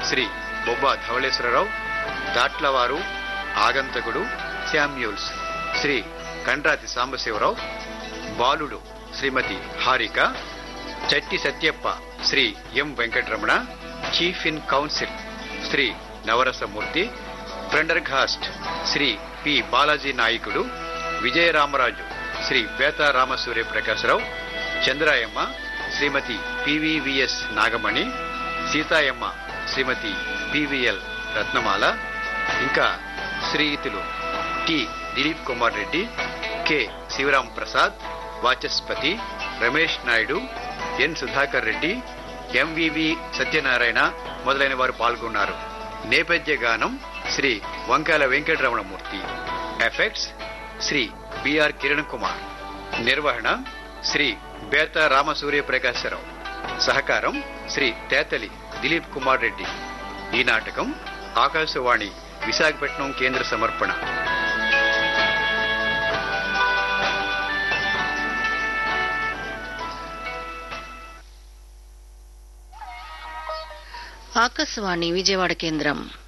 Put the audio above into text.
శ్రీ బొబ్బా ధవళేశ్వరరావు దాట్లవారు ఆగంతకుడు శామ్యూల్స్ శ్రీ కండ్రాతి సాంబశివరావు బాలుడు Shrimati Harika Chatti Satyappa Shri M Venkataramana chief in council Shri Navarasamurthy Prendergast Shri P Balaji నాయకుడు విజయరామరాజు శ్రీ బేతా రామసూర్య ప్రకాశరావు చంద్రాయమ్మ శ్రీమతి పివివిఎస్ నాగమణి సీతాయమ్మ శ్రీమతి పివిఎల్ రత్నమాల ఇంకా శ్రీయుతులు T Dilip Kumar Reddy K Shivram Prasad Vachaspati Ramesh Naidu N Sudhakar Reddy MVV Satyanarayana మొదలైన వారు పాల్గొన్నారు నేపథ్య గానం శ్రీ వంకాల వెంకటరమణమూర్తి ఎఫెక్ట్స్ శ్రీ బిఆర్ కిరణ్ కుమార్ నిర్వహణ శ్రీ బేత రామసూర్య ప్రకాశరావు సహకారం శ్రీ తేతలి దిలీప్ కుమార్ రెడ్డి ఈ నాటకం ఆకాశవాణి విశాఖపట్నం కేంద్ర సమర్పణ ఆకాశవాణి విజయవాడ కేంద్రం